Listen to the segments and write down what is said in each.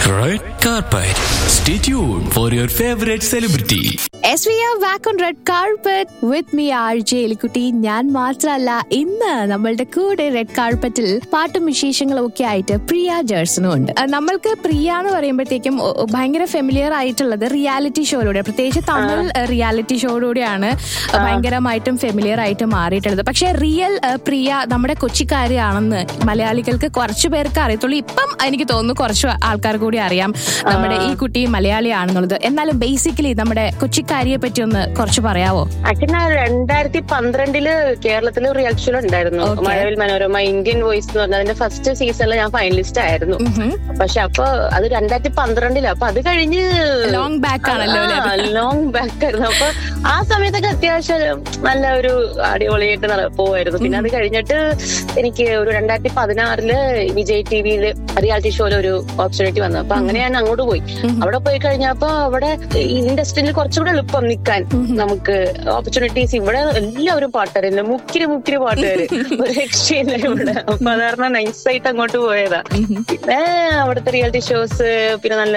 Red carpet. Stay tuned for your favorite celebrity. Yes we are back on red carpet with me R J Elikkutty ഞാൻ മാത്രമല്ല ഇന്ന് നമ്മളുടെ കൂടെ red കാർപ്പറ്റിൽ പാട്ടും വിശേഷങ്ങളും ഒക്കെ ആയിട്ട് പ്രിയ ജേഴ്സണും ഉണ്ട് അഹ് നമ്മൾക്ക് പ്രിയ എന്ന് പറയുമ്പോഴത്തേക്കും ഒ- ഒ- ഭയങ്കര ഫെമിലിയർ ആയിട്ടുള്ളത് റിയാലിറ്റി ഷോയിലൂടെ പ്രത്യേകിച്ച് തമിഴ് റിയാലിറ്റി ഷോയിലൂടെയാണ് ഭയങ്കരമായിട്ടും ഫെമിലിയർ ആയിട്ട് മാറിയിട്ടുള്ളത് പക്ഷെ റിയൽ അഹ് പ്രിയ നമ്മുടെ കൊച്ചിക്കാരിയാണെന്ന് മലയാളികൾക്ക് കുറച്ചു പേർക്ക് അറിയത്തുള്ളൂ ഇപ്പം എനിക്ക് തോന്നുന്നു കുറച്ച് ആൾക്കാർ കൂടി അറിയാം നമ്മുടെ ഈ കുട്ടി മലയാളിയാണെന്നുള്ളത് എന്നാലും ബേസിക്കലി നമ്മുടെ കൊച്ചിക്കാരിയെ പറ്റി ഒന്ന് കുറച്ച് പറയാവോ ആക്ച്വലി ഞാൻ രണ്ടായിരത്തി പന്ത്രണ്ടില് കേരളത്തില് റിയാലിറ്റി ഷോ ഉണ്ടായിരുന്നു Okay. Mazhavil Manorama Indian voice എന്ന് പറഞ്ഞ അതിന്റെ ഫസ്റ്റ് സീസണിൽ ഞാൻ ഫൈനലിസ്റ്റ് ആയിരുന്നു ഉഹും. പക്ഷെ അപ്പൊ അത് രണ്ടായിരത്തി പന്ത്രണ്ടില് അപ്പൊ അത് കഴിഞ്ഞ് ലോങ് ബാക്ക് ആണല്ലോ അല്ലേ? ലോങ് ബാക്ക് ആയിരുന്നു അപ്പൊ ആ സമയത്തൊക്കെ അത്യാവശ്യം നല്ല ഒരു അടിപൊളിയായിട്ട് നട- പോവായിരുന്നു പിന്നെ അത് കഴിഞ്ഞിട്ട് എനിക്ക് ഒരു രണ്ടായിരത്തി പതിനാറില് വിജയ് ടി വിയില് റിയാലിറ്റി ഷോയിൽ ഒരു ഓപ്പർച്യൂണിറ്റി വന്നു അപ്പൊ അങ്ങനെ ഞാൻ അങ്ങോട്ട് പോയി അവിടെ പോയി കഴിഞ്ഞപ്പോ അവിടെ ഇൻഡസ്ട്രിയിൽ കുറച്ചുകൂടെ എളുപ്പം നിൽക്കാൻ നമുക്ക് ഓപ്പർച്യൂണിറ്റീസ് ഇവിടെ എല്ലാവരും പാട്ടുകാരുണ്ട് മുക്കിരി മുക്കിരി പാട്ടുകാര് ഒരു രക്ഷയില്ല ഇവിടെ അപ്പൊ അത് കാരണം നൈസായിട്ട് അങ്ങോട്ട് പോയതാ പിന്നെ അവിടുത്തെ റിയാലിറ്റി ഷോസ് പിന്നെ നല്ല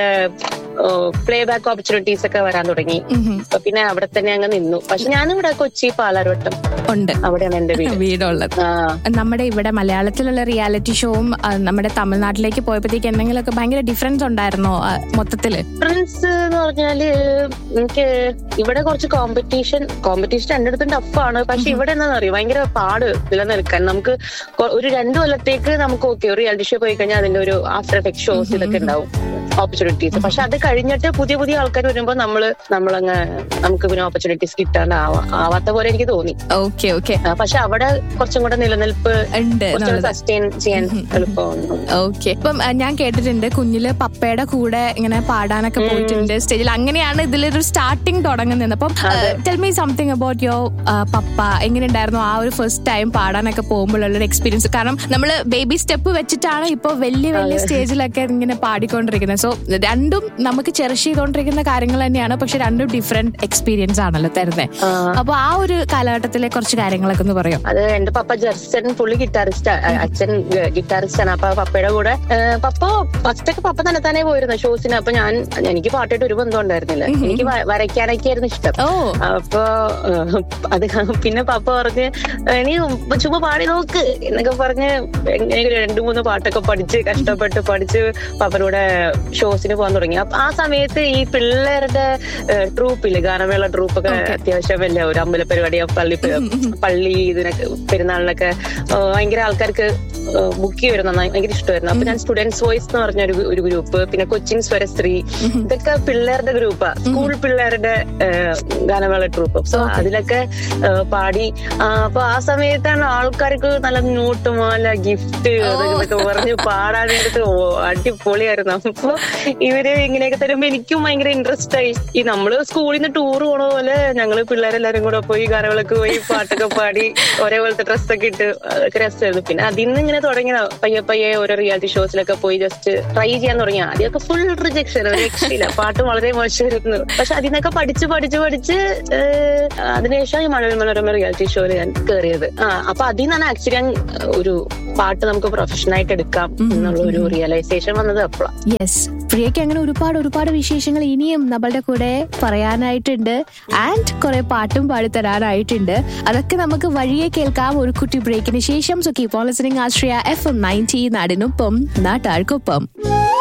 പ്ലേ ബാക്ക് ഓപ്പർച്യൂണിറ്റീസ് ഒക്കെ വരാൻ തുടങ്ങി ഉഹും. അപ്പൊ പിന്നെ അവിടെ തന്നെ അങ്ങ് നിന്നു പക്ഷെ ഞാനിവിടെ കൊച്ചി പാലാരോട്ടം ഉണ്ട് അവിടെയാണ് എന്റെ വീട് വീടുള്ളത് ആ നമ്മുടെ ഇവിടെ മലയാളത്തിലുള്ള റിയാലിറ്റി ഷോവും ആ, നമ്മുടെ തമിഴ്നാട്ടിലേക്ക് പോയപ്പോഴത്തേക്ക് എന്തെങ്കിലുമൊക്കെ ഭയങ്കര ഡിഫറൻസ് ഉണ്ടായിരുന്നോ ആ, മൊത്തത്തില് ഡിഫറൻസ് എന്ന് പറഞ്ഞാല് എനിക്ക് ഇവിടെ കുറച്ച് കോമ്പറ്റീഷൻ കോമ്പറ്റീഷൻ എന്റെ അടുത്തും ടഫാണ് പക്ഷെ ഇവിടെ എന്താണെന്ന് അറിയോ ഭയങ്കര പാട് നിലനിൽക്കാൻ നമുക്ക് കൊ- ഒരു രണ്ടു കൊല്ലത്തേക്ക് നമുക്ക് ഓക്കെ ഒരു റിയാലിറ്റി ഷോ പോയി കഴിഞ്ഞാൽ അതിന്റെ ഒരു ആഫ്റ്റർ എഫക്ട് ഷോസ് ഇതൊക്കെ ഉണ്ടാവും ഓപ്പർച്യൂണിറ്റീസ് പക്ഷെ അത് കഴിഞ്ഞിട്ട് പുതിയ പുതിയ ആൾക്കാർ വരുമ്പോൾ നമ്മള് നമ്മളങ്ങ് നമുക്ക് പിന്നെ ഓപ്പർച്യൂണിറ്റീസ് കിട്ടാണ്ട് ആവാ- ആവാത്ത പോലെ എനിക്ക് തോന്നി ഓക്കെ ഓക്കെ ആ, പക്ഷെ അവിടെ കുറച്ചും കൂടെ നിലനിൽപ്പ് ഉണ്ട് കുറച്ചുകൂടെ എന്നുള്ളത് സസ്റ്റെയിൻ ചെയ്യാൻ എളുപ്പമാണ് ഓക്കെ ഇപ്പം ആ, ഞാൻ കേട്ടിട്ടുണ്ട് കുഞ്ഞില് പപ്പയുടെ കൂടെ ഇങ്ങനെ പാടാനൊക്കെ പോയിട്ടുണ്ട് സ്റ്റേജിൽ അങ്ങനെയാണ് ഇതിലൊരു സ്റ്റാർട്ടിങ് തുടങ്ങുന്നത് അപ്പം tell me something about your പപ്പ എങ്ങനെ ഉണ്ടായിരുന്നു ആ ഒരു ഫസ്റ്റ് ടൈം പാടാനൊക്കെ പോകുമ്പോഴുള്ള ഒരു എക്സ്പീരിയൻസ് കാരണം നമ്മൾ ബേബി സ്റ്റെപ്പ് വെച്ചിട്ടാണ് ഇപ്പൊ വലിയ വലിയ സ്റ്റേജിലൊക്കെ ഇങ്ങനെ പാടിക്കൊണ്ടിരിക്കുന്നത് സോ രണ്ടും നമുക്ക് ചെറിഷ് ചെയ്തോണ്ടിരിക്കുന്ന കാര്യങ്ങൾ തന്നെയാണ് പക്ഷെ രണ്ടും ഡിഫറെന്റ് എക്സ്പീരിയൻസ് ആണല്ലോ തരുന്നത് അപ്പൊ ആ ഒരു കാലഘട്ടത്തിലെ കുറച്ച് കാര്യങ്ങളൊക്കെ ഒന്ന് പറയും അത് എന്റെ പപ്പ ജർസൻ പുള്ളി ഗിറ്റാറിസ്റ്റ് അച്ഛൻ ഗിറ്റാറിസ്റ്റ് ആണ് അപ്പൊ പപ്പയുടെ കൂടെ ഏ, പപ്പ ഫസ്റ്റ് ഒക്കെ പപ്പ തന്നെ തന്നെ പോയിരുന്നു ഷോസിന് അപ്പൊ ഞാൻ എനിക്ക് പാട്ടായിട്ട് ഒരു ബന്ധം ഉണ്ടായിരുന്നില്ല എനിക്ക് വ- വരയ്ക്കാനൊക്കെ ആയിരുന്നു ഇഷ്ടം ഓ അപ്പൊ ഏഹ്, അത് ക- പിന്നെ പപ്പ പറഞ്ഞ് "ഏ, നീ ചുമ്മാ പാടി നോക്ക് എന്നൊക്കെ പറഞ്ഞ് എങ്ങനെ ഒരു രണ്ടു മൂന്ന് പാട്ടൊക്കെ പഠിച്ച് കഷ്ടപ്പെട്ട് പഠിച്ച് പപ്പനൂടെ ഷോസിന് പോകാൻ തുടങ്ങി അപ്പൊ ആ സമയത്ത് ഈ പിള്ളേരുടെ ട്രൂപ്പില് ഗാനമേള ട്രൂപ്പൊക്കെ അത്യാവശ്യം വലിയ ഒരു അമ്പല പരിപാടി പള്ളി പള്ളി ഇതിനൊക്കെ പെരുന്നാളിനൊക്കെ ഏഹ്, ഭയങ്കര ആൾക്കാർക്ക് ബുക്ക് ചെയ്യുമായിരുന്നു നന്നായി ഭയങ്കര ഇഷ്ടമായിരുന്നു അപ്പൊ ഞാൻ സ്റ്റുഡൻസ് വോയിസ് എന്ന് പറഞ്ഞ ഒരു ഒരു ഗ്രൂപ്പ് പിന്നെ കൊച്ചിൻ സ്വരസ്ത്രീ ഇതൊക്കെ പിള്ളേരുടെ ഗ്രൂപ്പാ സ്കൂൾ പിള്ളേരുടെ ഏഹ്, ഗാനമേള ട്രൂപ്പ് സോ അതിലൊക്കെ ഏഹ്, പാടി ആ, അപ്പൊ ആ സമയത്താണ് ആൾക്കാർക്ക് നല്ല നോട്ടുമാല ഗിഫ്റ്റ് അതൊക്കെ പറഞ്ഞ് പാടാൻ നേരത്ത് ഓ, അടിപൊളിയായിരുന്നു അപ്പൊ ഇവര് ഇങ്ങനെയൊക്കെ തരുമ്പോ എനിക്കും ഭയങ്കര ഇൻട്രസ്റ്റ് ആയി ഈ നമ്മള് സ്കൂളിൽ നിന്ന് ടൂർ പോണ പോലെ ഞങ്ങള് പിള്ളേരെല്ലാരും കൂടെ പോയി ഗാനമേളക്ക് പോയി പാട്ടൊക്കെ പാടി ഒരേപോലത്തെ ഡ്രസ്സൊക്കെ ഇട്ട് അതൊക്കെ രസമായിരുന്നു പിന്നെ അതിൽ നിന്ന് ഇങ്ങനെ തുടങ്ങിയതാ പയ്യെ പയ്യെ ഓരോ റിയാലിറ്റി ഷോസിലൊക്കെ പോയി ജസ്റ്റ് ട്രൈ ചെയ്യാൻ തുടങ്ങി ആദ്യമൊക്കെ ഫുൾ റിജക്ഷൻ രക്ഷയില്ല പാട്ട് വളരെ മോശമായിരുന്നു പക്ഷെ അതിൽ നിന്നൊക്കെ പഠിച്ച് പഠിച്ച് പഠിച്ച് ഏഹ്, അതിനുശേഷം ഈ മഴവിൽ മനോരമ റിയാലിറ്റി ഷോയിൽ ഞാൻ കയറിയത് ആ അപ്പൊ അതിൽ നിന്നാണ് ആക്ച്വലി ഞാൻ ഒരു പാട്ട് നമുക്ക് പ്രൊഫഷണൽ ആയിട്ട് എടുക്കാം എന്നുള്ള ഒരു റിയലൈസേഷൻ വന്നത് അപ്പോഴാണ് യെസ് പ്രിയയ്ക്ക് അങ്ങനെ ഒരുപാട് ഒരുപാട് വിശേഷങ്ങൾ ഇനിയും നമ്മളുടെ കൂടെ പറയാനായിട്ടുണ്ട് ആൻഡ് കുറെ പാട്ടും പാടി തരാനായിട്ടുണ്ട് അതൊക്കെ നമുക്ക് വഴിയെ കേൾക്കാം ഒരു കുട്ടി ബ്രേക്കിന് ശേഷം so keep on listening Ashraya FM ninety നയൻറ്റി നാടിനൊപ്പം നാട്ടാൾക്കൊപ്പം